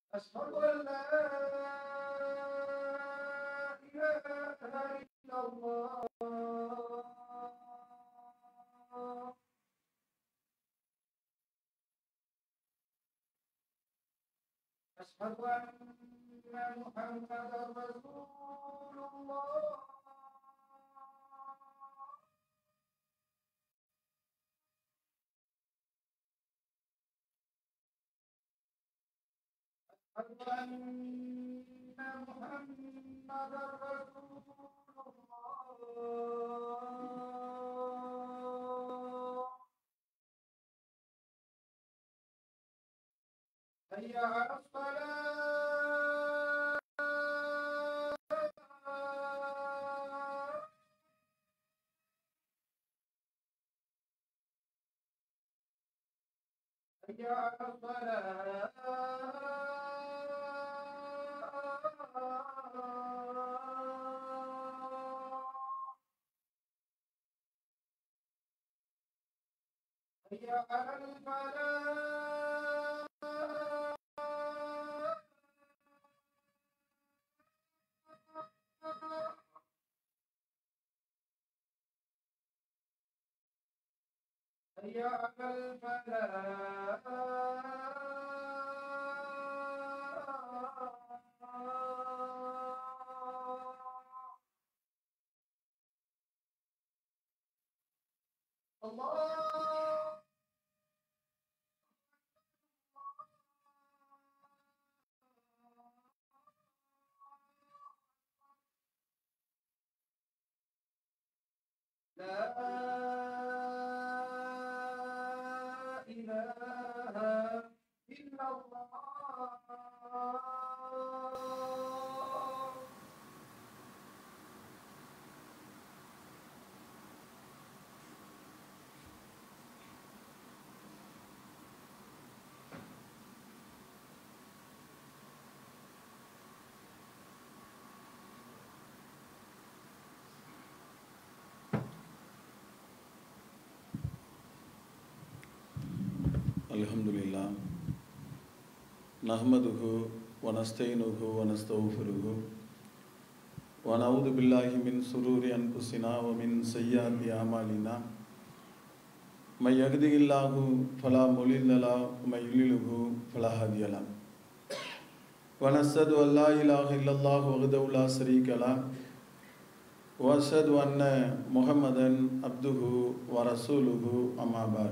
أشهد أن لا إله إلا الله أشهد أن محمدا رسول الله أشهد أن محمدا رسول الله حي على الصلاة حي على الصلاة حي على الفلاح حي على الفلاح الله لا إله إلا الله الحمد لله نحمده ونستعينه ونستغفره ونعوذ بالله من شرور أنفسنا ومن سيئات أعمالنا من يهده الله فلا مضل له ومن يضلله فلا هادي له ونشهد أن لا إله إلا الله وحده لا شريك له وأشهد أن محمدا عبده ورسوله أما بعد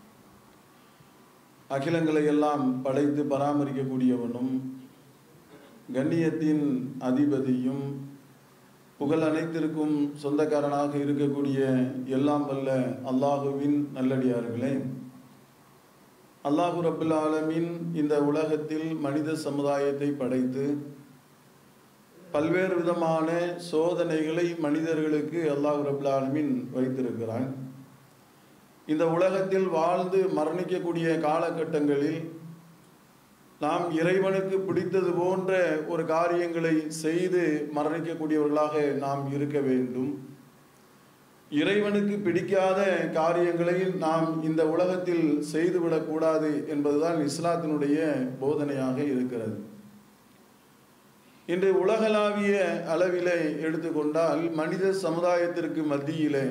அகிலங்களை எல்லாம் படைத்து பராமரிக்கக்கூடியவனும் கண்ணியத்தின் அதிபதியும் புகழ் அனைத்திற்கும் சொந்தக்காரனாக இருக்கக்கூடிய எல்லாம் வல்ல அல்லாஹுவின் நல்லடியார்களே அல்லாஹு ரபுல் ஆலமின் இந்த உலகத்தில் மனித சமுதாயத்தை படைத்து பல்வேறு விதமான சோதனைகளை மனிதர்களுக்கு அல்லாஹு ரபுல் ஆலமின் வைத்திருக்கிறான் இந்த உலகத்தில் வாழ்ந்து மரணிக்கக்கூடிய காலகட்டங்களில் நாம் இறைவனுக்கு பிடித்தது போன்ற ஒரு காரியங்களை செய்து மரணிக்கக்கூடியவர்களாக நாம் இருக்க வேண்டும் இறைவனுக்கு பிடிக்காத காரியங்களை நாம் இந்த உலகத்தில் செய்துவிடக்கூடாது என்பதுதான் இஸ்லாத்தினுடைய போதனையாக இருக்கிறது இன்று உலகளாவிய அளவிலே எடுத்துக்கொண்டால் மனித சமுதாயத்திற்கு மத்தியிலே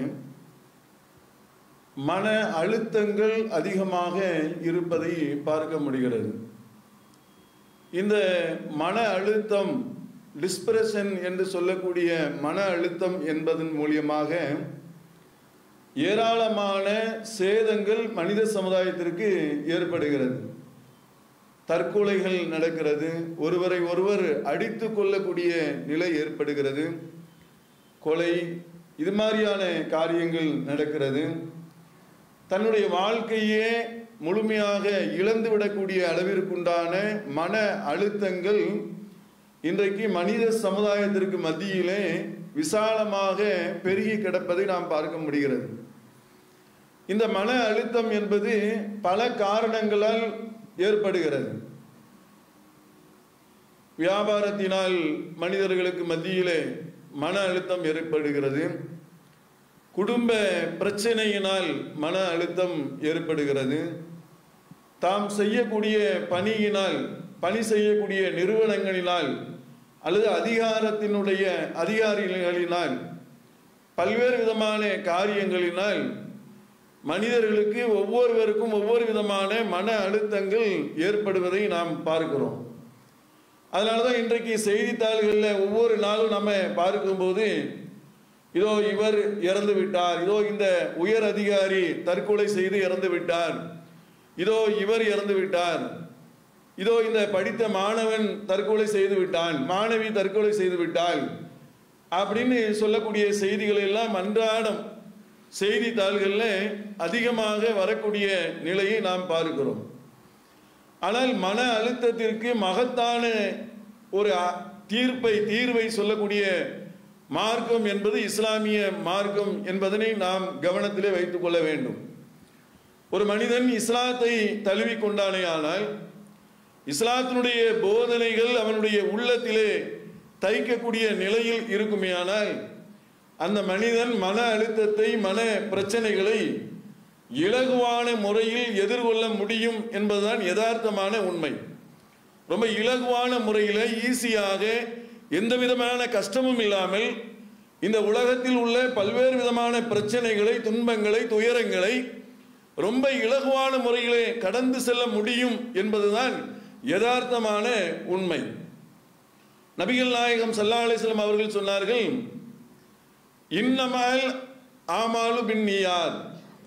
மன அழுத்தங்கள் அதிகமாக இருப்பதை பார்க்க முடிகிறது இந்த மன அழுத்தம் டிஸ்பிரஷன் என்று சொல்லக்கூடிய மன அழுத்தம் என்பதன் மூலியமாக ஏராளமான சேதங்கள் மனித சமுதாயத்திற்கு ஏற்படுகிறது தற்கொலைகள் நடக்கிறது ஒருவரை ஒருவர் அடித்து கொள்ளக்கூடிய நிலை ஏற்படுகிறது கொலை இது மாதிரியான காரியங்கள் நடக்கிறது தன்னுடைய வாழ்க்கையே முழுமையாக இழந்து விடக்கூடிய அளவிற்குண்டான மன அழுத்தங்கள் இன்றைக்கு மனித சமுதாயத்திற்கு மத்தியிலே விசாலமாக பெருகி கிடப்பதை நாம் பார்க்க முடிகிறது இந்த மன அழுத்தம் என்பது பல காரணங்களால் ஏற்படுகிறது வியாபாரத்தினால் மனிதர்களுக்கு மத்தியிலே மன அழுத்தம் ஏற்படுகிறது குடும்ப பிரச்சனையினால் மன அழுத்தம் ஏற்படுகிறது தாம் செய்யக்கூடிய பணியினால் பணி செய்யக்கூடிய நிறுவனங்களினால் அல்லது அதிகாரத்தினுடைய அதிகாரிகளினால் பல்வேறு விதமான காரியங்களினால் மனிதர்களுக்கு ஒவ்வொருவருக்கும் ஒவ்வொரு விதமான மன அழுத்தங்கள் ஏற்படுவதை நாம் பார்க்கிறோம் அதனால தான் இன்றைக்கு செய்தித்தாள்களில் ஒவ்வொரு நாளும் நம்ம பார்க்கும்போது இதோ இவர் இறந்து விட்டார் இதோ இந்த உயர் அதிகாரி தற்கொலை செய்து இறந்து விட்டார் இதோ இவர் இறந்து விட்டார் இதோ இந்த படித்த மாணவன் தற்கொலை செய்து விட்டான் மாணவி தற்கொலை செய்து விட்டாள் அப்படின்னு சொல்லக்கூடிய செய்திகள் எல்லாம் அன்றாடம் செய்தித்தாள்களில் அதிகமாக வரக்கூடிய நிலையை நாம் பார்க்கிறோம் ஆனால் மன அழுத்தத்திற்கு மகத்தான ஒரு அ- தீர்ப்பை தீர்வை சொல்லக்கூடிய மார்க்கம் என்பது இஸ்லாமிய மார்க்கம் என்பதனை நாம் கவனத்திலே வைத்துக் கொள்ள வேண்டும் ஒரு மனிதன் இஸ்லாத்தை தழுவி கொண்டானே ஆனால் இஸ்லாத்தினுடைய போதனைகள் அவனுடைய உள்ளத்திலே தைக்கக்கூடிய நிலையில் இருக்குமேயானால் அந்த மனிதன் மன அழுத்தத்தை மன பிரச்சனைகளை இலகுவான முறையில் எதிர்கொள்ள முடியும் என்பதுதான் யதார்த்தமான உண்மை ரொம்ப இலகுவான முறையில் ஈஸியாக எந்த விதமான கஷ்டமும் இல்லாமல் இந்த உலகத்தில் உள்ள பல்வேறு விதமான பிரச்சனைகளை துன்பங்களை துயரங்களை ரொம்ப இலகுவான முறையிலே கடந்து செல்ல முடியும் என்பதுதான் யதார்த்தமான உண்மை நபிகள் நாயகம் சல்லா அலிஸ்லாம் அவர்கள் சொன்னார்கள் இன்னமல் ஆமாலு பின்னியார்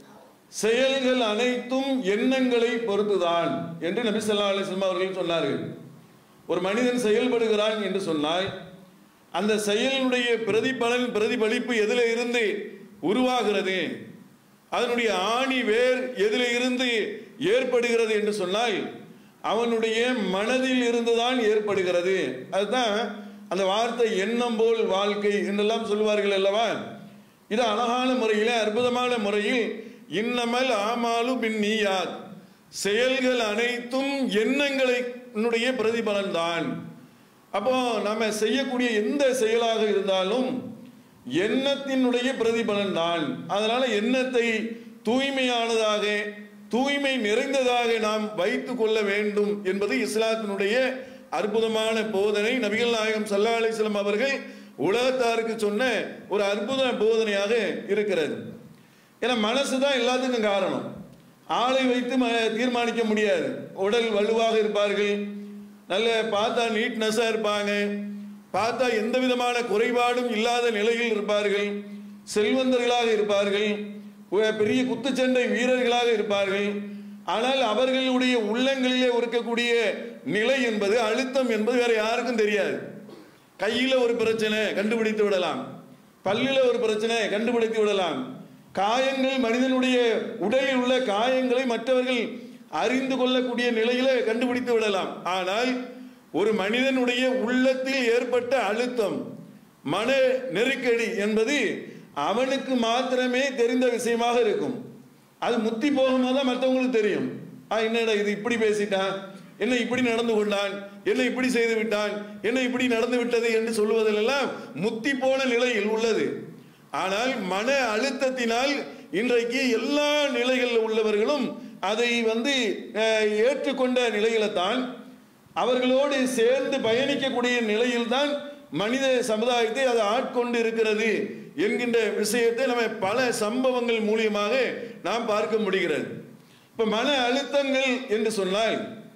செயல்கள் அனைத்தும் எண்ணங்களை பொறுத்துதான் என்று நபி ஸல்லல்லாஹு அலைஹி வஸல்லம் அவர்கள் சொன்னார்கள் ஒரு மனிதன் செயல்படுகிறான் என்று சொன்னால் அந்த செயலினுடைய பிரதிபலன் பிரதிபலிப்பு எதில் இருந்து உருவாகிறது அதனுடைய ஆணி வேர் எதில் இருந்து ஏற்படுகிறது என்று சொன்னால் அவனுடைய மனதில் இருந்துதான் ஏற்படுகிறது அதுதான் அந்த வார்த்தை எண்ணம் போல் வாழ்க்கை என்றெல்லாம் சொல்வார்கள் அல்லவா இது அழகான முறையில் அற்புதமான முறையில் இன்னமல் ஆமாலு பின் நீயாத் செயல்கள் அனைத்தும் எண்ணங்களை பிரதிபலன் தான் அப்போ நம்ம செய்யக்கூடிய எந்த செயலாக இருந்தாலும் எண்ணத்தினுடைய பிரதிபலன் தான் அதனால எண்ணத்தை தூய்மையானதாக தூய்மை நிறைந்ததாக நாம் வைத்துக் கொள்ள வேண்டும் என்பது இஸ்லாத்தினுடைய அற்புதமான போதனை நபிகள் நாயகம் சல்லா அலிஸ்லாம் அவர்கள் உலகத்தாருக்கு சொன்ன ஒரு அற்புத போதனையாக இருக்கிறது ஏன்னா மனசு தான் எல்லாத்துக்கும் காரணம் ஆளை வைத்து ம- தீர்மானிக்க முடியாது உடல் வலுவாக இருப்பார்கள் நல்ல பார்த்தா நீட்னஸாக இருப்பாங்க பார்த்தா எந்த விதமான குறைபாடும் இல்லாத நிலையில் இருப்பார்கள் செல்வந்தர்களாக இருப்பார்கள் உ- பெரிய குத்துச்சண்டை வீரர்களாக இருப்பார்கள் ஆனால் அவர்களுடைய உள்ளங்களிலே இருக்கக்கூடிய நிலை என்பது அழுத்தம் என்பது வேற யாருக்கும் தெரியாது கையில ஒரு பிரச்சனை கண்டுபிடித்து விடலாம் பல்லில ஒரு பிரச்சனை கண்டுபிடித்து விடலாம் காயங்கள் மனிதனுடைய உடலில் உள்ள காயங்களை மற்றவர்கள் அறிந்து கொள்ளக்கூடிய நிலையில கண்டுபிடித்து விடலாம் ஆனால் ஒரு மனிதனுடைய உள்ளத்தில் ஏற்பட்ட அழுத்தம் மன நெருக்கடி என்பது அவனுக்கு மாத்திரமே தெரிந்த விஷயமாக இருக்கும் அது முத்தி போகும்போது தான் மற்றவங்களுக்கு தெரியும் ஆ என்னடா இது இப்படி பேசிட்டான் என்ன இப்படி நடந்து கொண்டான் என்ன இப்படி செய்து விட்டான் என்ன இப்படி நடந்து விட்டது என்று சொல்வதிலெல்லாம் முத்தி போன நிலையில் உள்ளது ஆனால் மன அழுத்தத்தினால் இன்றைக்கு எல்லா நிலைகளில் உள்ளவர்களும் அதை வந்து அஹ், ஏற்றுக்கொண்ட நிலையில தான் அவர்களோடு சேர்ந்து பயணிக்கக்கூடிய நிலையில்தான் மனித சமுதாயத்தை அது ஆட்கொண்டு இருக்கிறது என்கின்ற விஷயத்தை நம்ம பல சம்பவங்கள் மூலியமாக நாம் பார்க்க முடிகிறது இப்ப மன அழுத்தங்கள் என்று சொன்னால்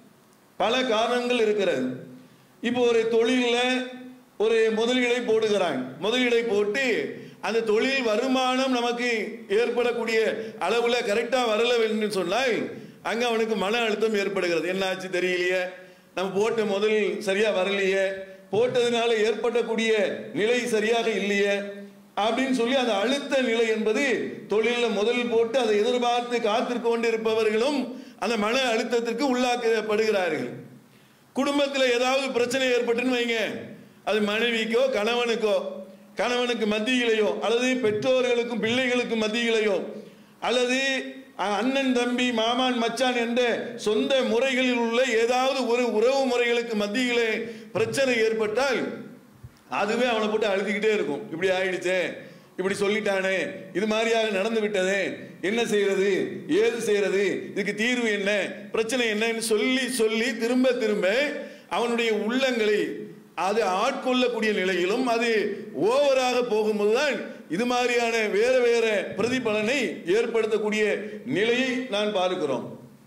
பல காரணங்கள் இருக்கிறது இப்போ ஒரு தொழிலில் ஒரு முதலீடை போடுகிறான் முதலீடை போட்டு அந்த தொழில் வருமானம் நமக்கு ஏற்படக்கூடிய அளவுல கரெக்டா வரல என்று சொன்னால் அங்க அவனுக்கு மன அழுத்தம் ஏற்படுகிறது என்னாச்சு தெரியலையே நம்ம போட்ட முதல் சரியா வரலையே போட்டதுனால ஏற்படக்கூடிய நிலை சரியாக இல்லையே அப்படின்னு சொல்லி அந்த அழுத்த நிலை என்பது தொழிலில் முதல் போட்டு அதை எதிர்பார்த்து காத்திருக்க கொண்டிருப்பவர்களும் அந்த மன அழுத்தத்திற்கு உள்ளாக்கப்படுகிறார்கள் குடும்பத்தில் ஏதாவது பிரச்சனை ஏற்பட்டுன்னு வைங்க அது மனைவிக்கோ கணவனுக்கோ கணவனுக்கு மத்தியிலேயோ அல்லது பெற்றோர்களுக்கும் பிள்ளைகளுக்கும் மத்தியிலேயோ அல்லது அஹ், அண்ணன் தம்பி மாமான் மச்சான் என்ற சொந்த முறைகளில் உள்ள ஏதாவது ஒரு உறவு முறைகளுக்கு மத்தியிலே பிரச்சனை ஏற்பட்டால் அதுவே அவனை போட்டு அழுத்திக்கிட்டே இருக்கும் இப்படி ஆயிடுச்சே இப்படி சொல்லிட்டானே இது மாதிரியாக நடந்து விட்டதே என்ன செய்யறது ஏது செய்யறது இதுக்கு தீர்வு என்ன பிரச்சனை என்னன்னு சொல்லி சொல்லி திரும்ப திரும்ப அவனுடைய உள்ளங்களை அது ஆட்கொள்ளக்கூடிய நிலையிலும் அது ஓவராக போகும்போதுதான் இது மாதிரியான வேற வேற பிரதிபலனை ஏற்படுத்தக்கூடிய நிலையை நான் பார்க்கிறோம்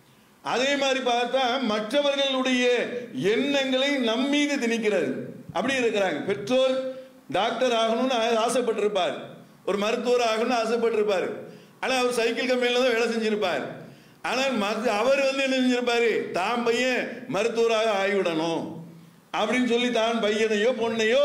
அதே மாதிரி பார்த்தா மற்றவர்களுடைய எண்ணங்களை நம் மீது திணிக்கிறது அப்படி இருக்கிறாங்க பெற்றோர் டாக்டர் ஆகணும்னு ஆ- ஆசைப்பட்டிருப்பார் ஒரு மருத்துவர் ஆகணும்னு ஆசைப்பட்டிருப்பார் ஆனால் அவர் சைக்கிள் கம்பெனியில் தான் வேலை செஞ்சிருப்பார் ஆனால் மத்த அவர் வந்து என்ன செஞ்சிருப்பாரு தான் பையன் மருத்துவராக ஆகிவிடணும் அப்படின்னு சொல்லி தான் பையனையோ பொண்ணையோ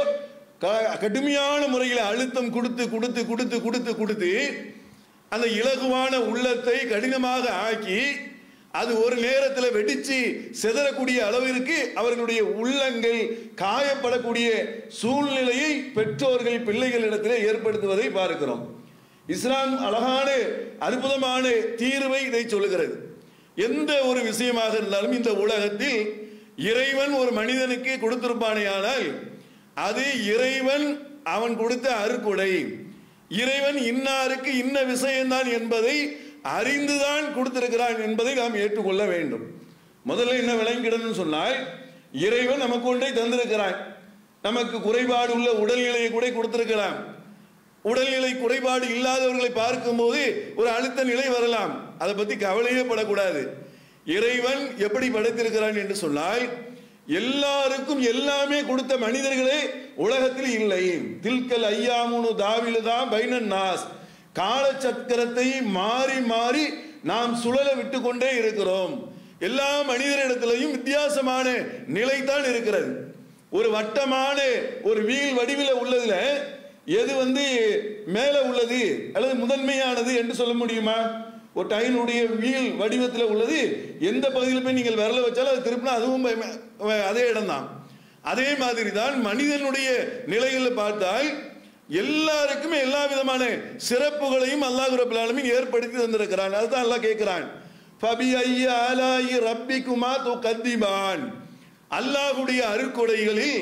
க- கடுமையான முறையில் அழுத்தம் கொடுத்து கொடுத்து கொடுத்து கொடுத்து கொடுத்து அந்த இலகுவான உள்ளத்தை கடினமாக ஆக்கி அது ஒரு நேரத்தில் வெடிச்சு சிதறக்கூடிய அளவிற்கு அவர்களுடைய உள்ளங்கள் காயப்படக்கூடிய சூழ்நிலையை பெற்றோர்கள் பிள்ளைகளிடத்திலே ஏற்படுத்துவதை பார்க்கிறோம் இஸ்லாம் அழகான அற்புதமான தீர்வை இதை சொல்லுகிறது எந்த ஒரு விஷயமாக இருந்தாலும் இந்த உலகத்தில் இறைவன் ஒரு மனிதனுக்கு கொடுத்திருப்பானேயானால் அது இறைவன் அவன் கொடுத்த அருக்குடை இறைவன் இன்னாருக்கு இன்ன விஷயம்தான் என்பதை அறிந்துதான் கொடுத்திருக்கிறான் என்பதை நாம் ஏற்றுக்கொள்ள வேண்டும் முதல்ல என்ன விளங்கிடணும்னு சொன்னால் இறைவன் நமக்கு ஒன்றை தந்திருக்கிறான் நமக்கு குறைபாடு உள்ள உடல்நிலையை கூட கொடுத்திருக்கிறான் உடல்நிலை குறைபாடு இல்லாதவர்களை பார்க்கும்போது ஒரு அழுத்த நிலை வரலாம் அதை பத்தி கவலையே படக்கூடாது இறைவன் எப்படி படைத்திருக்கிறான் என்று சொன்னால் எல்லாருக்கும் எல்லாமே கொடுத்த மனிதர்களே உலகத்தில் இல்லை தில்கல் ஐயாமுனு தாவிலுதான் பைனன் நாஸ் காலச்சக்கரத்தை மாறி மாறி நாம் சுழல விட்டு கொண்டே இருக்கிறோம் எல்லா மனிதரிடத்திலையும் வித்தியாசமான நிலைதான் இருக்கிறது ஒரு வட்டமான ஒரு வீல் வடிவில் உள்ளதுல எது வந்து மேலே உள்ளது அல்லது முதன்மையானது என்று சொல்ல முடியுமா ஒரு டைனுடைய வீல் வடிவத்தில் உள்ளது எந்த பகுதியில் போய் நீங்கள் விரல வச்சாலும் அது திருப்பினா அதுவும் ப- அதே இடம்தான் அதே மாதிரி தான் மனிதனுடைய நிலைகளில் பார்த்தால் எல்லாருக்குமே எல்லா விதமான சிறப்புகளையும் அல்லாஹ் ரபுல் ஆலமீன் ஏற்படுத்தி தந்திருக்கிறான் அதுதான் அல்லாஹ் கேட்கிறான் ஃபபி ஐய ஆலாயி ரப்பிக்குமா து கத்திபான் அல்லாஹுடைய அருக்கொடைகளில்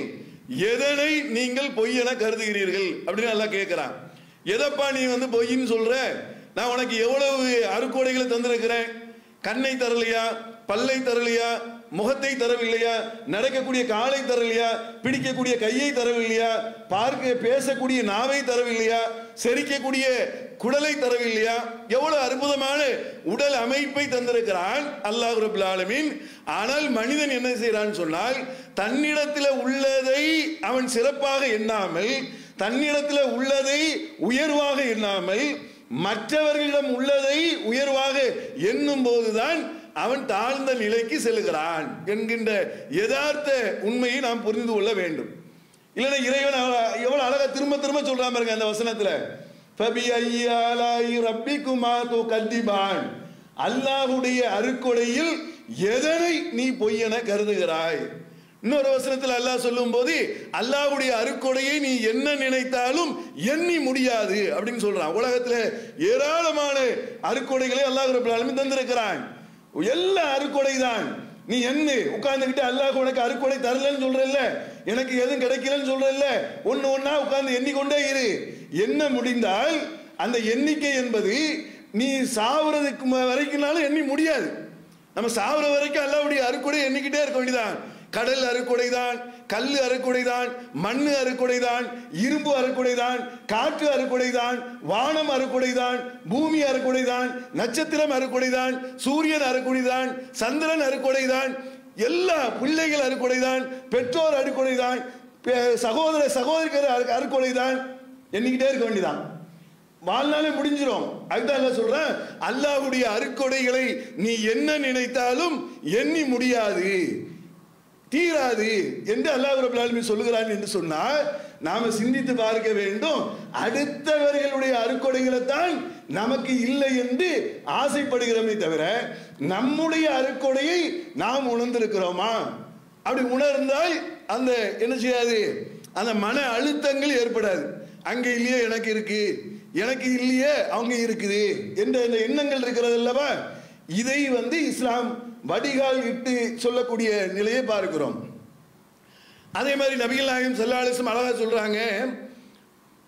எதனை நீங்கள் பொய் என கருதுகிறீர்கள் அப்படின்னு அல்லாஹ் கேட்கிறான் எதப்பா நீ வந்து பொய்ன்னு சொல்ற நான் உனக்கு எவ்வளவு அருக்கொடைகளை தந்திருக்கிறேன் கண்ணை தரலையா பல்லை தரலையா முகத்தை தரவில்லையா நடக்கக்கூடிய காலை தரவில்லையா பிடிக்கக்கூடிய கையை தரவில்லையா பார்க்க பேசக்கூடிய நாவை தரவில்லையா செரிக்கக்கூடிய குடலை தரவில்லையா எவ்வளவு அற்புதமான உடல் அமைப்பை தந்திருக்கிறான் அல்லாஹ் ரபுல் ஆலமீன் ஆனால் மனிதன் என்ன செய்யறான்னு சொன்னால் தன்னிடத்தில் உள்ளதை அவன் சிறப்பாக எண்ணாமல் தன்னிடத்தில் உள்ளதை உயர்வாக எண்ணாமல் மற்றவர்களிடம் உள்ளதை உயர்வாக எண்ணும் போதுதான் அவன் தாழ்ந்த நிலைக்கு செல்கிறான் என்கின்ற யதார்த்த உண்மையை நாம் புரிந்து கொள்ள வேண்டும் இல்லைன்னா இறைவன் அவ- எவ்வளவு அழகா திரும்ப திரும்ப சொல்றான் பாருங்க அந்த வசனத்துல ஃபபி ஐயாலாயி ரப்பிக்குமா து கத்திபான் அல்லாஹ்வுடைய அருக்கொடையில் எதனை நீ பொய்யென கருதுகிறாய் இன்னொரு வசனத்தில் அல்லாஹ் சொல்லும்போது அல்லாஹ்வுடைய அருக்கொடையை நீ என்ன நினைத்தாலும் எண்ணி முடியாது அப்படின்னு சொல்றான் உலகத்துல ஏராளமான அருக்கொடைகளை அல்லாஹ் ரப்பல் ஆலமீன் தந்திருக்கிறான் எல்லா அருக்கொடை தான் நீ என்ன உட்கார்ந்துகிட்டு அல்லாஹ் உனக்கு அருக்கொடை தரலன்னு சொல்றல்ல எனக்கு எதுவும் கிடைக்கலன்னு சொல்றல்ல ஒண்ணு ஒண்ணா உட்கார்ந்து எண்ணிக்கொண்டே இரு என்ன முடிந்தால் அந்த எண்ணிக்கை என்பது நீ சாவுறதுக்கு ம- வரைக்கும்னாலும் எண்ணி முடியாது நம்ம சாவுற வரைக்கும் அல்லாவுடைய அருக்குடை எண்ணிக்கிட்டே இருக்க வேண்டியதான் கடல் அருக்குடைதான் கல் அருக்குடைதான் மண் அருக்குடைதான் இரும்பு அருக்குடைதான் காற்று அருக்குடைதான் வானம் அருக்குடைதான் பூமி அருக்குடைதான் நட்சத்திரம் அருக்குடைதான் சூரியன் அருக்குடைதான் சந்திரன் அருக்குடைதான் எல்லா பிள்ளைகள் அருக்குடைதான் பெற்றோர் அருக்குடைதான் பெ- சகோதர சகோதரிகள் அரு- அருக்குடைதான் எண்ணிக்கிட்டே இருக்க வேண்டியதான் வாழ்நாளே முடிஞ்சிரும் அதுதான் என்ன சொல்றேன் அல்லாஹ்வுடைய அருக்கொடைகளை நீ என்ன நினைத்தாலும் எண்ணி முடியாது தீராது என்று அல்லாஹ் ரபுல் ஆலமீன் சொல்லுகிறான் என்று சொன்னால் நாம சிந்தித்து பார்க்க வேண்டும் அடுத்தவர்களுடைய அருக்கொடைகளை தான் நமக்கு இல்லை என்று ஆசைப்படுகிறோமே தவிர நம்முடைய அருக்கொடையை நாம் உணர்ந்திருக்கிறோமா அப்படி உணர்ந்தால் அந்த என்ன செய்யாது அந்த மன அழுத்தங்கள் ஏற்படாது அங்க இல்லையே எனக்கு இருக்கு எனக்கு இல்லையே அவங்க இருக்குது என்ற இந்த எண்ணங்கள் இருக்கிறது அல்லவா இதை வந்து இஸ்லாம் வடிகால் இட்டு சொல்லக்கூடிய நிலையை பார்க்கிறோம் அதே மாதிரி நபிகள் நாயகம் ஸல்லல்லாஹு அலைஹி வஸல்லம் அழகா சொல்றாங்க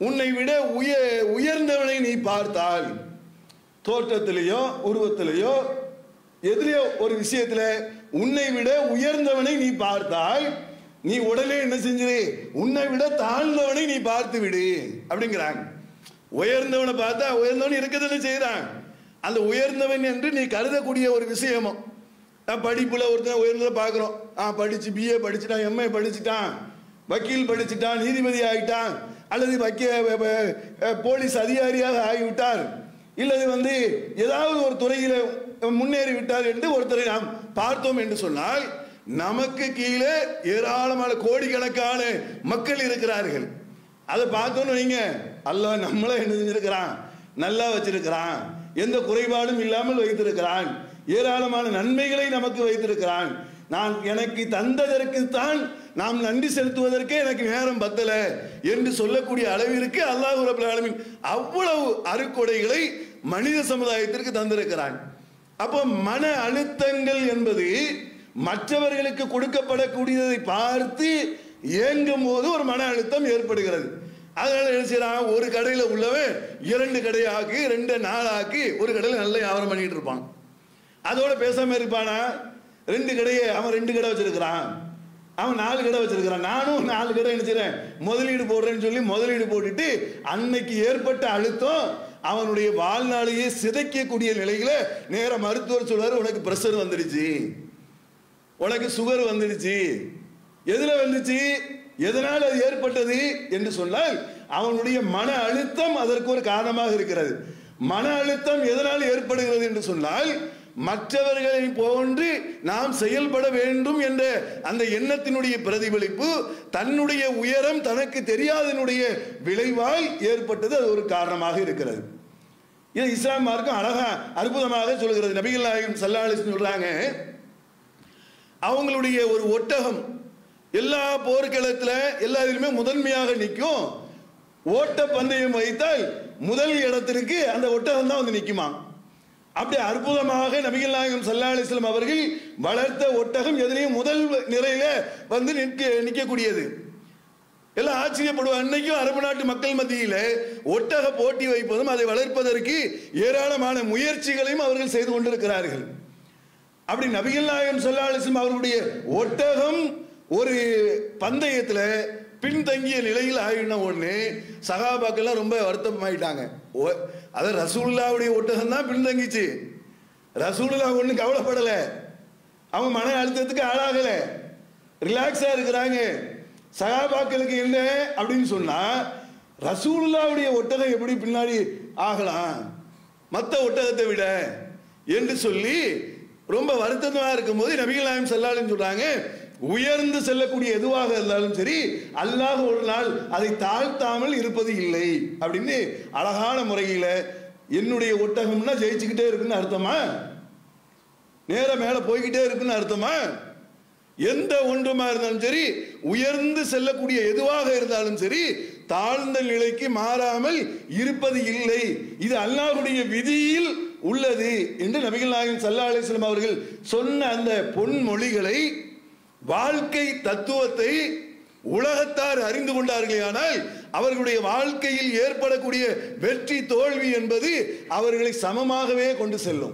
உன்னை விட உய உயர்ந்தவனை நீ பார்த்தால் தோற்றத்திலேயோ உருவத்திலேயோ எதிரியோ ஒரு விஷயத்துல உன்னை விட உயர்ந்தவனை நீ பார்த்தால் நீ உடனே என்ன செஞ்சிரு உன்னை விட தாழ்ந்தவனை நீ பார்த்து விடு அப்படிங்கிறாங்க உயர்ந்தவனை பார்த்தா உயர்ந்தவன் இருக்கதானே செய்யறான் அந்த உயர்ந்தவன் என்று நீ கருதக்கூடிய ஒரு விஷயமும் நான் படிப்புல ஒருத்தன் உயர்ந்ததை பார்க்குறோம் ஆ படிச்சு பிஏ படிச்சுட்டான் எம்ஏ படிச்சுட்டான் வக்கீல் படிச்சுட்டான் நீதிபதி ஆகிட்டான் அல்லது வக்கீ வ- வ- அஹ் போலீஸ் அதிகாரியாக ஆகிவிட்டார் இல்லது வந்து ஏதாவது ஒரு துறையில முன்னேறி விட்டார் என்று ஒருத்தரை நாம் பார்த்தோம் என்று சொன்னால் நமக்கு கீழே ஏராளமான கோடிக்கணக்கான மக்கள் இருக்கிறார்கள் அதை பார்த்தோன்னு வைங்க அல்லாஹ் நம்மள என்ன செஞ்சிருக்கிறான் நல்லா வச்சிருக்கிறான் எந்த குறைபாடும் இல்லாமல் வைத்திருக்கிறான் ஏராளமான நன்மைகளை நமக்கு வைத்திருக்கிறான் நான் எனக்கு தந்ததற்குத்தான் நாம் நன்றி செலுத்துவதற்கே எனக்கு நேரம் பத்தல என்று சொல்லக்கூடிய அளவிற்கு அல்லாஹ் ரபுல் ஆலமீன் அவ்வளவு அருக்கொடைகளை மனித சமுதாயத்திற்கு தந்திருக்கிறான் அப்போ மன அழுத்தங்கள் என்பது மற்றவர்களுக்கு கொடுக்கப்படக்கூடியதை பார்த்து ஏங்கும் போது ஒரு மன அழுத்தம் ஏற்படுகிறது அதனால என்ன செய்யறான் ஒரு கடையில் உள்ளவன் இரண்டு கடையாக்கி ரெண்டு நாளாக்கி ஒரு கடையில் நல்ல வியாபாரம் பண்ணிட்டு இருப்பான் அதோட பேசாம இருப்பானா ரெண்டு கடையை அவன் ரெண்டு கடை வச்சிருக்கிறான் அவன் நாலு கடை வச்சிருக்கிறான் நானும் நாலு கடை நினைச்சிறேன் முதலீடு போடுறேன்னு சொல்லி முதலீடு போட்டுட்டு அன்னைக்கு ஏற்பட்ட அழுத்தம் அவனுடைய வாழ்நாளையே சிதைக்கக்கூடிய நிலையில நேர மருத்துவர் சொல்றாரு உனக்கு பிரஷர் வந்துடுச்சு உனக்கு சுகர் வந்துடுச்சு எதுல வந்துச்சு எதனால் அது ஏற்பட்டது என்று சொன்னால் அவனுடைய மன அழுத்தம் அதற்கு ஒரு காரணமாக இருக்கிறது மன அழுத்தம் எதனால் ஏற்படுகிறது என்று சொன்னால் மற்றவர்களை போன்று நாம் செயல்பட வேண்டும் என்ற அந்த எண்ணத்தினுடைய பிரதிபலிப்பு தன்னுடைய உயரம் தனக்கு தெரியாதனுடைய விளைவால் ஏற்பட்டது அது ஒரு காரணமாக இருக்கிறது இது இஸ்லாம் மார்க்கம் அழகா அற்புதமாக சொல்கிறது நபிகள் நாயகம் சல்லாலிஸ் சொல்றாங்க அவங்களுடைய ஒரு ஒட்டகம் எல்லா போர்க்களத்தில் எல்லா இதுலையுமே முதன்மையாக நிற்கும் ஓட்ட பந்தயம் வைத்தால் முதல் இடத்திற்கு அந்த ஒட்டகம் தான் வந்து நிற்குமா அப்படி அற்புதமாக நபிகள் நாயகம் சல்லா அலிஸ்லாம் அவர்கள் வளர்த்த ஒட்டகம் எதுலையும் முதல் நிலையில வந்து நிற்க நிற்கக்கூடியது எல்லாம் ஆச்சரியப்படுவாங்க அன்னைக்கும் அரபு நாட்டு மக்கள் மத்தியில ஒட்டக போட்டி வைப்பதும் அதை வளர்ப்பதற்கு ஏராளமான முயற்சிகளையும் அவர்கள் செய்து கொண்டிருக்கிறார்கள் அப்படி நபிகள் நாயகம் சொல்லாலிசம் அவர்களுடைய ஒட்டகம் ஒரு பந்தயத்தில் பின்தங்கிய நிலையில் ஆகின உடனே சகாபாக்கெல்லாம் ரொம்ப வருத்தமாயிட்டாங்க ஓ- அது ரசூலுல்லாவுடைய ஒட்டகம் தான் பின்தங்கிச்சு ரசூலுல்லா ஒன்றும் கவலைப்படலை அவங்க மன அழுத்தத்துக்கு ஆளாகலை ரிலாக்ஸாக இருக்கிறாங்க சகாபாக்களுக்கு என்ன அப்படின்னு சொன்னா ரசூலுல்லாவுடைய ஒட்டகம் எப்படி பின்னாடி ஆகலாம் மற்ற ஒட்டகத்தை விட என்று சொல்லி ரொம்ப வருத்தமா இருக்கும்போது நபிகள் நாயம் செல்லாலும் சொல்றாங்க உயர்ந்து செல்லக்கூடிய எதுவாக இருந்தாலும் சரி அல்லாஹ் ஒரு நாள் அதை தாழ்த்தாமல் இருப்பது இல்லை அப்படின்னு அழகான முறையில என்னுடைய ஒட்டகம்னா ஜெயிச்சுக்கிட்டே இருக்குன்னு அர்த்தமா நேர மேல போய்கிட்டே இருக்குன்னு அர்த்தமா எந்த ஒன்றுமா இருந்தாலும் சரி உயர்ந்து செல்லக்கூடிய எதுவாக இருந்தாலும் சரி தாழ்ந்த நிலைக்கு மாறாமல் இருப்பது இல்லை இது அல்லாஹ்வுடைய விதியில் உள்ளது என்று நபிகள் நாயகம் சல்லா அலிஸ்லாம் அவர்கள் சொன்ன அந்த பொன்மொழிகளை வாழ்க்கை தத்துவத்தை உலகத்தார் அறிந்து கொண்டார்களே ஆனால் அவர்களுடைய வாழ்க்கையில் ஏற்படக்கூடிய வெற்றி தோல்வி என்பது அவர்களை சமமாகவே கொண்டு செல்லும்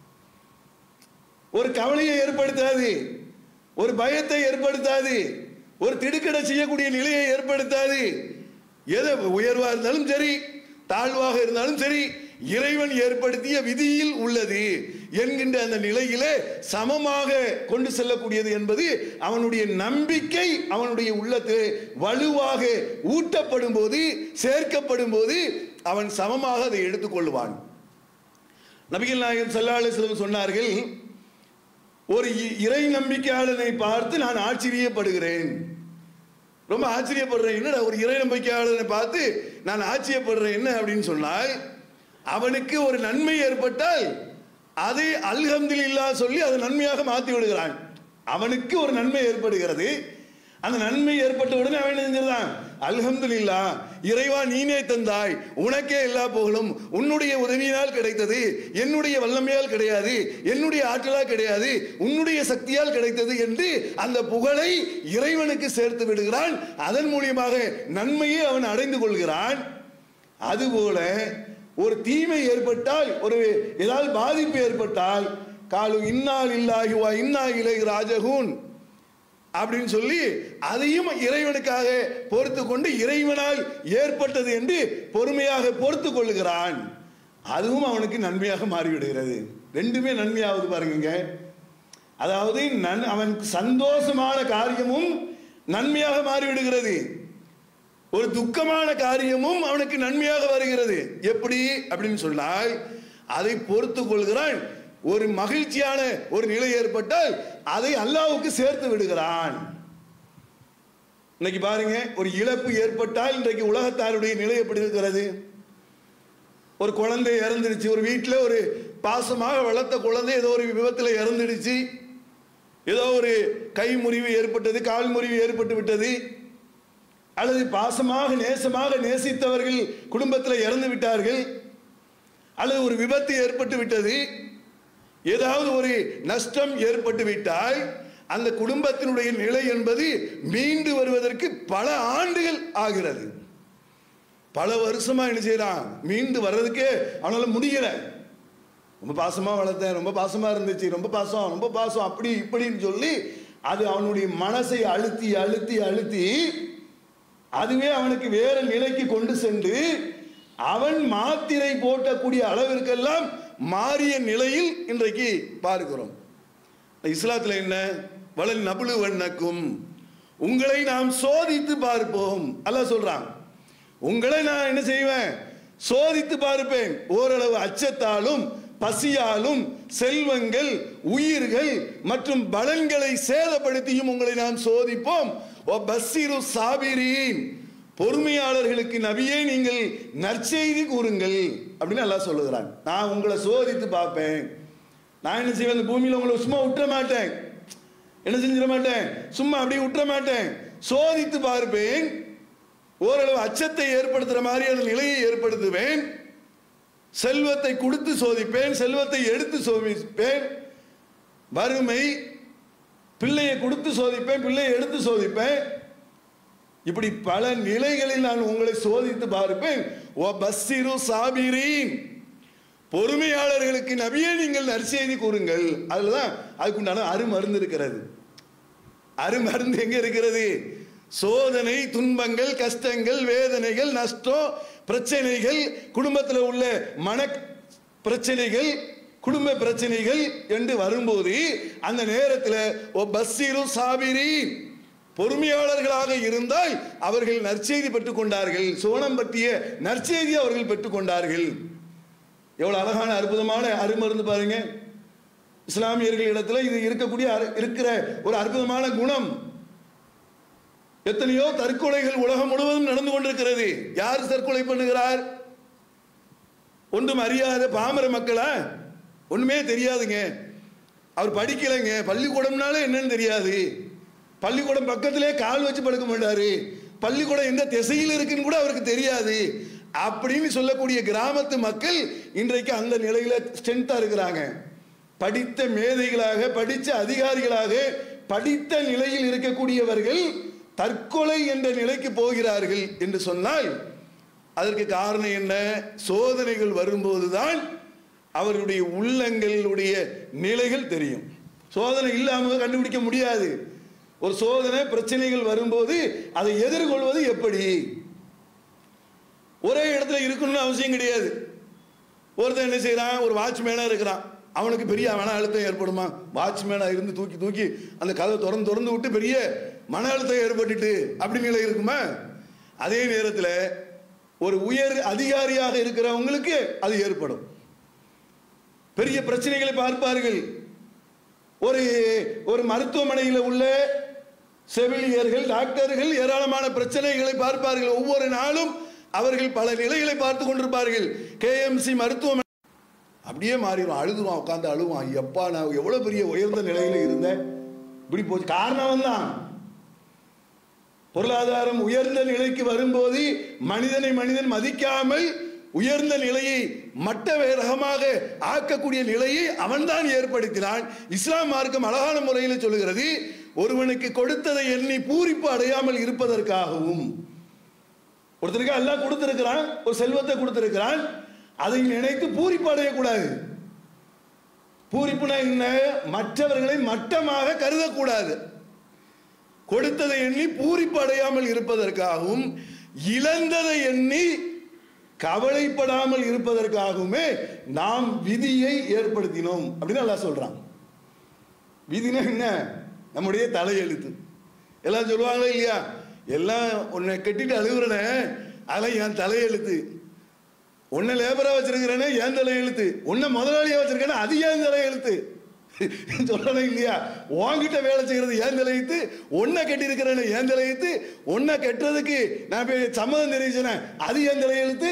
ஒரு கவலையை ஏற்படுத்தாது ஒரு பயத்தை ஏற்படுத்தாது ஒரு திடுக்கிட செய்யக்கூடிய நிலையை ஏற்படுத்தாது எது உயர்வா இருந்தாலும் சரி தாழ்வாக இருந்தாலும் சரி இறைவன் ஏற்படுத்திய விதியில் உள்ளது என்கின்ற அந்த நிலையிலே சமமாக கொண்டு செல்லக்கூடியது என்பது அவனுடைய நம்பிக்கை அவனுடைய உள்ளத்தில் வலுவாக ஊட்டப்படும் போது சேர்க்கப்படும் போது அவன் சமமாக அதை எடுத்துக்கொள்வான் நபிகள் நாயகம் ஸல்லல்லாஹு அலைஹி வஸல்லம் சொன்னார்கள் ஒரு இ- இறை நம்பிக்கையாளனை பார்த்து நான் ஆச்சரியப்படுகிறேன் ரொம்ப ஆச்சரியப்படுறேன் என்னடா ஒரு இறை நம்பிக்கையாளனை பார்த்து நான் ஆச்சரியப்படுறேன் என்ன அப்படின்னு சொன்னால் அவனுக்கு ஒரு நன்மை ஏற்பட்டால் அதை அல்ஹம்துலில்லா சொல்லி அதை நன்மையாக மாற்றி விடுகிறான் அவனுக்கு ஒரு நன்மை ஏற்படுகிறது அந்த நன்மை ஏற்பட்ட உடனே அவன் என்ன செஞ்சிடறான் அல்ஹம்துலில்லா இறைவா நீனே தந்தாய் உனக்கே எல்லா புகழும் உன்னுடைய உதவியினால் கிடைத்தது என்னுடைய வல்லமையால் கிடையாது என்னுடைய ஆற்றலால் கிடையாது உன்னுடைய சக்தியால் கிடைத்தது என்று அந்த புகழை இறைவனுக்கு சேர்த்து விடுகிறான் அதன் மூலியமாக நன்மையை அவன் அடைந்து கொள்கிறான் அதுபோல ஒரு தீமை ஏற்பட்டால் ஒரு ஏதாவது பாதிப்பு ஏற்பட்டால் காலு இன்னால் இல்லாஹி வா இன்னா இலை ராஜகூன் அப்படின்னு சொல்லி அதையும் இறைவனுக்காக பொறுத்து கொண்டு இறைவனால் ஏற்பட்டது என்று பொறுமையாக பொறுத்து கொள்ளுகிறான் அதுவும் அவனுக்கு நன்மையாக மாறிவிடுகிறது ரெண்டுமே நன்மையாவது பாருங்க அதாவது நன் அவனுக்கு சந்தோஷமான காரியமும் நன்மையாக மாறிவிடுகிறது ஒரு துக்கமான காரியமும் அவனுக்கு நன்மையாக வருகிறது எப்படி அப்படின்னு சொன்னால் அதை பொறுத்து கொள்கிறான் ஒரு மகிழ்ச்சியான ஒரு நிலை ஏற்பட்டால் அதை அல்லாவுக்கு சேர்த்து விடுகிறான் இன்னைக்கு பாருங்க ஒரு இழப்பு ஏற்பட்டால் இன்றைக்கு உலகத்தாருடைய நிலை எப்படி இருக்கிறது ஒரு குழந்தை இறந்துடுச்சு ஒரு வீட்டில் ஒரு பாசமாக வளர்த்த குழந்தை ஏதோ ஒரு விபத்தில் இறந்துடுச்சு ஏதோ ஒரு கை முறிவு ஏற்பட்டது கால் முறிவு ஏற்பட்டு விட்டது அல்லது பாசமாக நேசமாக நேசித்தவர்கள் குடும்பத்தில் இறந்து விட்டார்கள் அல்லது ஒரு விபத்து ஏற்பட்டு விட்டது ஏதாவது ஒரு நஷ்டம் ஏற்பட்டு விட்டால் அந்த குடும்பத்தினுடைய நிலை என்பது மீண்டு வருவதற்கு பல ஆண்டுகள் ஆகிறது பல வருஷமா என்ன செய்யறான் மீண்டு வர்றதுக்கே அவனால முடியல ரொம்ப பாசமா வளர்த்தேன் ரொம்ப பாசமா இருந்துச்சு ரொம்ப பாசம் ரொம்ப பாசம் அப்படி இப்படின்னு சொல்லி அது அவனுடைய மனசை அழுத்தி அழுத்தி அழுத்தி அதுவே அவனுக்கு வேற நிலைக்கு கொண்டு சென்று அவன் மாத்திரை போட்டக்கூடிய அளவிற்கெல்லாம் மாறிய நிலையில் இன்றைக்கு பார்க்கிறோம் இஸ்லாத்துல என்ன வளன் நபுலு வண்ணக்கும் உங்களை நாம் சோதித்து பார்ப்போம் அல்லாஹ் சொல்றான் உங்களை நான் என்ன செய்வேன் சோதித்து பார்ப்பேன் ஓரளவு அச்சத்தாலும் பசியாலும் செல்வங்கள் உயிர்கள் மற்றும் பலன்களை சேதப்படுத்தியும் உங்களை நாம் சோதிப்போம் ஓ பஸ்ஸிரு சாபிரீன் பொறுமையாளர்களுக்கு நபியே நீங்கள் நற்செய்தி கூறுங்கள் அப்படின்னு அல்லாஹ் சொல்லுகிறான் நான் உங்களை சோதித்து பார்ப்பேன் நான் என்ன செய்வேன் இந்த பூமியில் உங்களை சும்மா விட்டுற மாட்டேன் என்ன செஞ்சிட மாட்டேன் சும்மா அப்படியே விட்டுற மாட்டேன் சோதித்து பார்ப்பேன் ஓரளவு அச்சத்தை ஏற்படுத்துற மாதிரியான நிலையை ஏற்படுத்துவேன் செல்வத்தை கொடுத்து சோதிப்பேன் செல்வத்தை எடுத்து சோதிப்பேன் வறுமை பிள்ளையை கொடுத்து சோதிப்பேன் பிள்ளையை எடுத்து சோதிப்பேன் இப்படி பல நிலைகளில் நான் உங்களை சோதித்து பார்ப்பேன் ஓ பஸ்ஸிரு சாபிரீன் பொறுமையாளர்களுக்கு நபியே நீங்கள் நற்செய்தி கூறுங்கள் அதுலதான் அதுக்குண்டான அருமருந்து இருக்கிறது அருமருந்து எங்க இருக்கிறது சோதனை துன்பங்கள் கஷ்டங்கள் வேதனைகள் நஷ்டம் பிரச்சனைகள் குடும்பத்தில் உள்ள மன பிரச்சனைகள் குடும்ப பிரச்சனைகள் என்று வரும்போது அந்த நேரத்தில் ஓ பஸ்ஸிரு சாபிரீன் பொறுமையாளர்களாக இருந்தால் அவர்கள் நற்செய்தி பெற்றுக் கொண்டார்கள் சோனம் பற்றிய நற்செய்தி அவர்கள் பெற்றுக் கொண்டார்கள் எவ்வளவு அழகான அற்புதமான அருமருந்து பாருங்க இஸ்லாமியர்கள் இடத்துல இது இருக்கக்கூடிய அரு- இருக்கிற ஒரு அற்புதமான குணம் எத்தனையோ தற்கொலைகள் உலகம் முழுவதும் நடந்து கொண்டிருக்கிறது யார் தற்கொலை பண்ணுகிறார் ஒன்றும் அறியாத பாமர மக்களா ஒண்ணுமே தெரியாதுங்க அவர் படிக்கலைங்க பள்ளிக்கூடம்னாலே என்னன்னு தெரியாது பள்ளிக்கூடம் பக்கத்திலே கால் வச்சு படுக்க மாட்டாரு பள்ளிக்கூடம் எந்த திசையில் இருக்குன்னு கூட அவருக்கு தெரியாது அப்படின்னு சொல்லக்கூடிய கிராமத்து மக்கள் இன்றைக்கு அந்த நிலையில ஸ்ட்ரென்த்தா இருக்கிறாங்க படித்த மேதைகளாக படித்த அதிகாரிகளாக படித்த நிலையில் இருக்கக்கூடியவர்கள் தற்கொலை என்ற நிலைக்கு போகிறார்கள் என்று சொன்னால் அதற்கு காரணம் என்ன சோதனைகள் வரும்போதுதான் அவர்களுடைய உள்ளங்களுடைய நிலைகள் தெரியும் சோதனை இல்லாமல் கண்டுபிடிக்க முடியாது ஒரு சோதனை பிரச்சனைகள் வரும்போது அதை எதிர்கொள்வது எப்படி ஒரே இடத்துல இருக்கணும்னு அவசியம் கிடையாது ஒருத்தன் என்ன செய்றான் ஒரு வாட்ச்மேனா இருக்கிறான் அவனுக்கு பெரிய மன அழுத்தம் ஏற்படுமா வாட்ச்மேனா இருந்து தூக்கி தூக்கி அந்த கதவை திறந்து திறந்து விட்டு பெரிய மன அழுத்தம் ஏற்பட்டுட்டு அப்படி நிலை இருக்குமா அதே நேரத்தில் ஒரு உயர் அதிகாரியாக இருக்கிறவங்களுக்கு அது ஏற்படும் பெரிய பிரச்சனைகளை பார்ப்பார்கள் ஒரு ஒரு மருத்துவமனையில் உள்ள செவிலியர்கள் டாக்டர்கள் ஏராளமான பிரச்சனைகளை பார்ப்பார்கள் ஒவ்வொரு நாளும் அவர்கள் பல நிலைகளை பார்த்து கொண்டிருப்பார்கள் கேஎம்சி மருத்துவமனை அப்படியே மாறிடும் அழுதுவான் உட்காந்து அழுவான் எப்பா நான் எவ்வளவு பெரிய உயர்ந்த நிலையில இருந்தேன் இப்படி போச்சு காரணம் தான் பொருளாதாரம் உயர்ந்த நிலைக்கு வரும்போது மனிதனை மனிதன் மதிக்காமல் உயர்ந்த நிலையை மட்ட ரகமாக ஆக்கக்கூடிய நிலையை அவன்தான் ஏற்படுத்தினான் இஸ்லாம் மார்க்கம் அழகான முறையில் சொல்லுகிறது ஒருவனுக்கு கொடுத்ததை எண்ணி பூரிப்பு அடையாமல் இருப்பதற்காகவும் ஒருத்தருக்கு அல்லாஹ் கொடுத்திருக்கிறான் ஒரு செல்வத்தை கொடுத்திருக்கிறான் அதை நினைத்து பூரிப்பு அடையக்கூடாது பூரிப்புனா என்ன மற்றவர்களை மட்டமாக கருதக்கூடாது கொடுத்ததை எண்ணி பூரிப்பு அடையாமல் இருப்பதற்காகவும் இழந்ததை எண்ணி கவலைப்படாமல் இருப்பதற்காகவுமே நாம் விதியை ஏற்படுத்தினோம் அப்படின்னு அல்லாஹ் சொல்றான் விதினா என்ன நம்முடைய தலையெழுத்து எல்லாம் சொல்லுவாங்களே இல்லையா எல்லாம் உன்னை கட்டிட்டு அழுகுறனே அதெல்லாம் என் தலையெழுத்து உன்னை லேபரா வச்சிருக்கிறேனே என் தலையெழுத்து உன்னை முதலாளியா வச்சிருக்கேனே அது ஏன் தலையெழுத்து சொல்லணும் இல்லையா உன்கிட்ட வேலை செய்யறது ஏன் தலையெழுத்து உன்னை கட்டியிருக்கிறேன்னு ஏன் தலையெழுத்து உன்னை கட்டுறதுக்கு நான் போய் சம்மதம் தெரிவிச்சேனே அது ஏன் தலையெழுத்து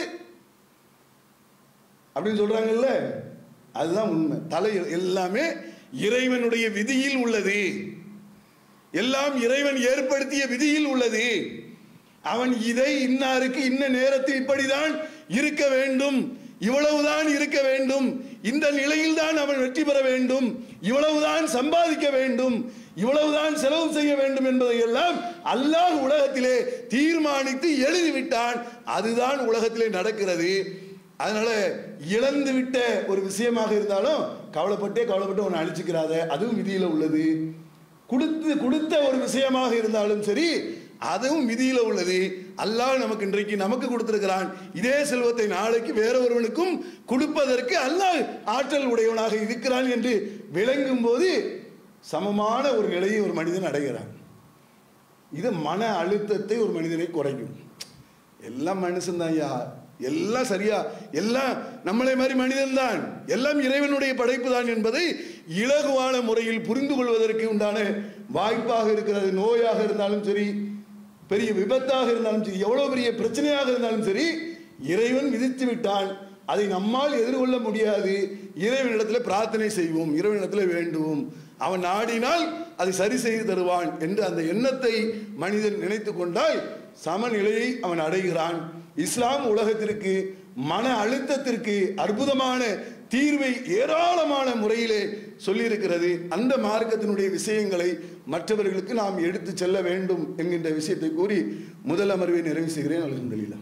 அப்படின்னு சொல்றாங்கல்ல அதுதான் உண்மை தலை எல்லாமே இறைவனுடைய விதியில் உள்ளது எல்லாம் இறைவன் ஏற்படுத்திய விதியில் உள்ளது அவன் இதை இன்னாருக்கு இன்ன நேரத்தில் இப்படிதான் இருக்க வேண்டும் இவ்வளவுதான் இருக்க வேண்டும் இந்த நிலையில் தான் அவன் வெற்றி பெற வேண்டும் இவ்வளவுதான் சம்பாதிக்க வேண்டும் இவ்வளவுதான் செலவு செய்ய வேண்டும் என்பதை எல்லாம் அல்லாஹ் உலகத்திலே தீர்மானித்து எழுதிவிட்டான் அதுதான் உலகத்திலே நடக்கிறது அதனால இழந்து விட்ட ஒரு விஷயமாக இருந்தாலும் கவலைப்பட்டே கவலைப்பட்டு உன்னை அழிச்சுக்கிறாத அதுவும் விதியில உள்ளது கொடுத்து கொடுத்த ஒரு விஷயமாக இருந்தாலும் சரி அதுவும் விதியில உள்ளது அல்லாஹ் நமக்கு இன்றைக்கு நமக்கு கொடுத்திருக்கிறான் இதே செல்வத்தை நாளைக்கு வேற ஒருவனுக்கும் கொடுப்பதற்கு அல்லாஹ் ஆற்றல் உடையவனாக இருக்கிறான் என்று விளங்கும் போது சமமான ஒரு நிலையை ஒரு மனிதன் அடைகிறான் இது மன அழுத்தத்தை ஒரு மனிதனை குறைக்கும் எல்லாம் மனுஷன்தான் ஐயா எல்லாம் சரியா எல்லாம் நம்மளை மாதிரி மனிதன் தான் எல்லாம் இறைவனுடைய படைப்பு தான் என்பதை இலகுவான முறையில் புரிந்து கொள்வதற்கு உண்டான வாய்ப்பாக இருக்கிறது நோயாக இருந்தாலும் சரி பெரிய விபத்தாக இருந்தாலும் சரி எவ்வளவு பெரிய பிரச்சனையாக இருந்தாலும் சரி இறைவன் விதித்து விட்டான் அதை நம்மால் எதிர்கொள்ள முடியாது இறைவனிடத்தில் பிரார்த்தனை செய்வோம் இறைவனிடத்தில் வேண்டுவோம் அவன் நாடினால் அதை சரி செய்து தருவான் என்று அந்த எண்ணத்தை மனிதன் நினைத்து கொண்டால் சமநிலையை அவன் அடைகிறான் இஸ்லாம் உலகத்திற்கு மன அழுத்தத்திற்கு அற்புதமான தீர்வை ஏராளமான முறையிலே சொல்லியிருக்கிறது அந்த மார்க்கத்தினுடைய விஷயங்களை மற்றவர்களுக்கு நாம் எடுத்து செல்ல வேண்டும் என்கின்ற விஷயத்தை கூறி முதல் அமர்வை நிறைவு செய்கிறேன் அலமதுல்லா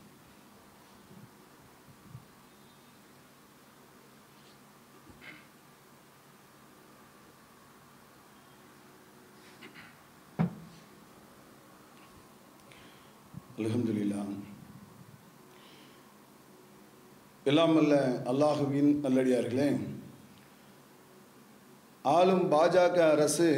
அல்ஹம்துலில்லா எல்லாம் அல்ல அல்லாஹுவின் நல்லடியார்களே ஆளும் பாஜக அரசு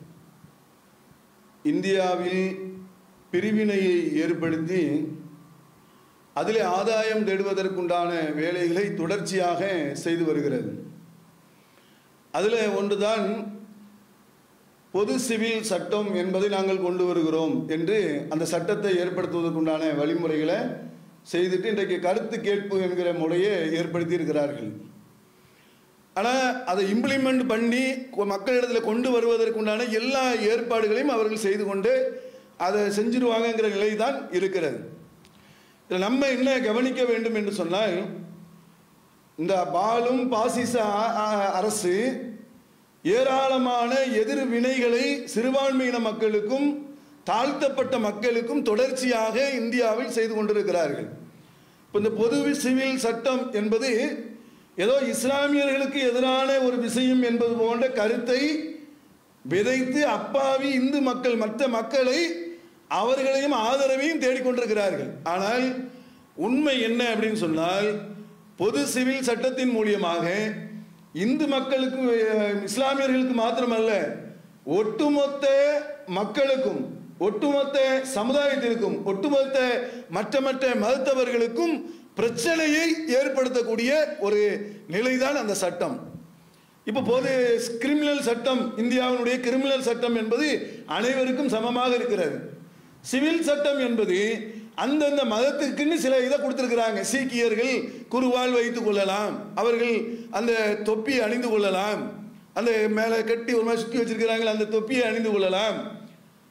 இந்தியாவில் பிரிவினையை ஏற்படுத்தி அதில் ஆதாயம் தேடுவதற்குண்டான வேலைகளை தொடர்ச்சியாக செய்து வருகிறது அதில் ஒன்றுதான் பொது சிவில் சட்டம் என்பதை நாங்கள் கொண்டு வருகிறோம் என்று அந்த சட்டத்தை ஏற்படுத்துவதற்குண்டான வழிமுறைகளை செய்துட்டு இன்றைக்கு கருத்து கேட்பு என்கிற முறையை ஏற்படுத்தி இருக்கிறார்கள் ஆனால் அதை இம்ப்ளிமெண்ட் பண்ணி கொ- மக்களிடத்தில் கொண்டு வருவதற்குண்டான எல்லா ஏற்பாடுகளையும் அவர்கள் செய்து கொண்டு அதை செஞ்சிருவாங்கங்கிற நிலை தான் இருக்கிறது இதில் நம்ம என்ன கவனிக்க வேண்டும் என்று சொன்னால் இந்த பாலும் பாசிச அ- அ- அரசு ஏராளமான எதிர் வினைகளை சிறுபான்மையின மக்களுக்கும் தாழ்த்தப்பட்ட மக்களுக்கும் தொடர்ச்சியாக இந்தியாவில் செய்து கொண்டிருக்கிறார்கள் இப்போ இந்த பொது சிவில் சட்டம் என்பது ஏதோ இஸ்லாமியர்களுக்கு எதிரான ஒரு விஷயம் என்பது போன்ற கருத்தை விதைத்து அப்பாவி இந்து மக்கள் மற்ற மக்களை அவர்களையும் ஆதரவையும் தேடிக்கொண்டிருக்கிறார்கள் ஆனால் உண்மை என்ன அப்படின்னு சொன்னால் பொது சிவில் சட்டத்தின் மூலியமாக இந்து மக்களுக்கு அஹ், இஸ்லாமியர்களுக்கு மாத்திரமல்ல ஒட்டுமொத்த மக்களுக்கும் ஒட்டுமொத்த சமுதாயத்திற்கும் ஒட்டுமொத்த மற்ற மற்ற மதத்தவர்களுக்கும் பிரச்சனையை ஏற்படுத்தக்கூடிய ஒரு நிலைதான் அந்த சட்டம் இப்போ பொது கிரிமினல் சட்டம் இந்தியாவினுடைய கிரிமினல் சட்டம் என்பது அனைவருக்கும் சமமாக இருக்கிறது சிவில் சட்டம் என்பது அந்தந்த மதத்திற்குன்னு சில இதை கொடுத்துருக்குறாங்க சீக்கியர்கள் குருவால் வைத்துக் கொள்ளலாம் அவர்கள் அந்த தொப்பி அணிந்து கொள்ளலாம் அந்த மேலே கட்டி ஒரு மாதிரி சுற்றி வச்சிருக்கிறாங்களே அந்த தொப்பியை அணிந்து கொள்ளலாம்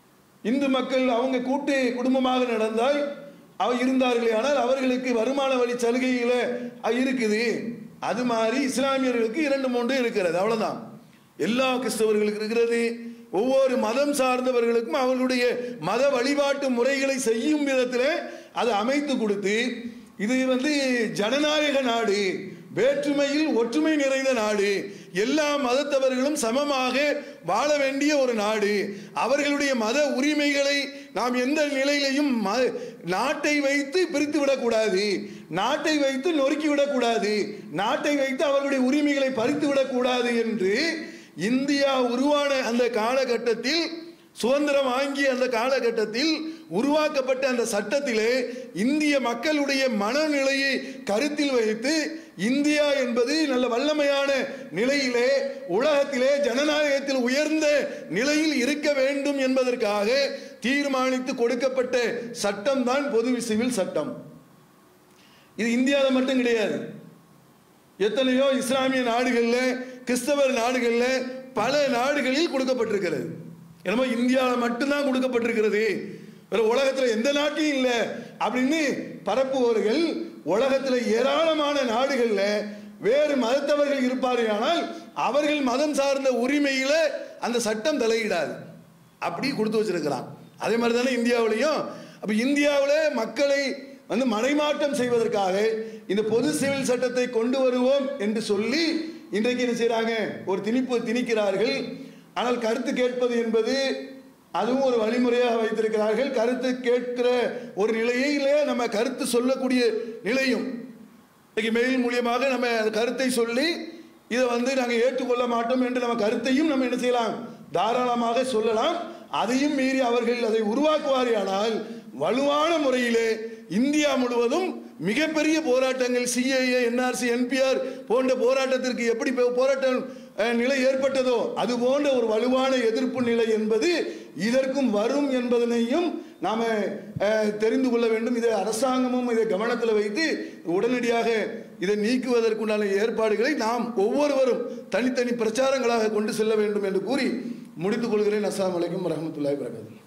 இந்து மக்கள் அவங்க கூட்டு குடும்பமாக நடந்தால் அவ இருந்தார்களே ஆனால் அவர்களுக்கு வருமான வழி சலுகையில் இருக்குது அது மாதிரி இஸ்லாமியர்களுக்கு இரண்டு மூன்று இருக்கிறது அவ்வளவுதான் எல்லா கிறிஸ்தவர்களுக்கு இருக்கிறது ஒவ்வொரு மதம் சார்ந்தவர்களுக்கும் அவர்களுடைய மத வழிபாட்டு முறைகளை செய்யும் விதத்தில் அதை அமைத்து கொடுத்து இது வந்து ஜனநாயக நாடு வேற்றுமையில் ஒற்றுமை நிறைந்த நாடு எல்லா மதத்தவர்களும் சமமாக வாழ வேண்டிய ஒரு நாடு அவர்களுடைய மத உரிமைகளை நாம் எந்த நிலையிலையும் ம- நாட்டை வைத்து பிரித்து விடக்கூடாது நாட்டை வைத்து நொறுக்கி விடக்கூடாது நாட்டை வைத்து அவர்களுடைய உரிமைகளை பறித்து விடக்கூடாது என்று இந்தியா உருவான அந்த காலகட்டத்தில் சுதந்திரம் வாங்கிய அந்த காலகட்டத்தில் உருவாக்கப்பட்ட அந்த சட்டத்திலே இந்திய மக்களுடைய மனநிலையை கருத்தில் வைத்து இந்தியா என்பது நல்ல வல்லமையான நிலையிலே உலகத்திலே ஜனநாயகத்தில் உயர்ந்த நிலையில் இருக்க வேண்டும் என்பதற்காக தீர்மானித்து கொடுக்கப்பட்ட சட்டம் தான் பொது சிவில் சட்டம் இது இந்தியாவில் மட்டும் கிடையாது எத்தனையோ இஸ்லாமிய நாடுகளில் கிறிஸ்தவர் நாடுகளில் பல நாடுகளில் கொடுக்கப்பட்டிருக்கிறது என்னமோ இந்தியாவில் மட்டும்தான் கொடுக்கப்பட்டிருக்கிறது வேற உலகத்தில் எந்த நாட்டிலும் இல்லை அப்படின்னு பரப்புபவர்கள் உலகத்தில் ஏராளமான நாடுகளில் வேறு மதத்தவர்கள் இருப்பார்கள் ஆனால் அவர்கள் மதம் சார்ந்த உரிமையில அந்த சட்டம் தலையிடாது அப்படி கொடுத்து வச்சிருக்கிறான் அதே மாதிரி தானே இந்தியாவிலையும் அப்போ இந்தியாவில் மக்களை வந்து மனைமாற்றம் செய்வதற்காக இந்த பொது சிவில் சட்டத்தை கொண்டு வருவோம் என்று சொல்லி இன்றைக்கு என்ன செய்றாங்க ஒரு திணிப்பு திணிக்கிறார்கள் ஆனால் கருத்து கேட்பது என்பது அதுவும் ஒரு வழிமுறையாக வைத்திருக்கிறார்கள் கருத்து கேட்கிற ஒரு நிலையிலே நம்ம கருத்து சொல்லக்கூடிய நிலையும் இன்னைக்கு மெயில் மூலியமாக நம்ம அந்த கருத்தை சொல்லி இதை வந்து நாங்கள் ஏற்றுக்கொள்ள மாட்டோம் என்று நம்ம கருத்தையும் நம்ம என்ன செய்யலாம் தாராளமாக சொல்லலாம் அதையும் மீறி அவர்கள் அதை உருவாக்குவார்கள் வலுவான முறையிலே இந்தியா முழுவதும் மிகப்பெரிய போராட்டங்கள் சிஏஏ என்ஆர்சி என்பிஆர் போன்ற போராட்டத்திற்கு எப்படி போ- போராட்டம் அஹ், நிலை ஏற்பட்டதோ அது போன்ற ஒரு வலுவான எதிர்ப்பு நிலை என்பது இதற்கும் வரும் என்பதனையும் நாம அஹ், தெரிந்து கொள்ள வேண்டும் இதை அரசாங்கமும் இதை கவனத்தில் வைத்து உடனடியாக இதை நீக்குவதற்குண்டான ஏற்பாடுகளை நாம் ஒவ்வொருவரும் தனித்தனி பிரச்சாரங்களாக கொண்டு செல்ல வேண்டும் என்று கூறி முடித்துக் கொள்கிறேன் அஸ்ஸலாமு அலைக்கும் வரஹ்மத்துல்லாஹி வரகாத்துஹு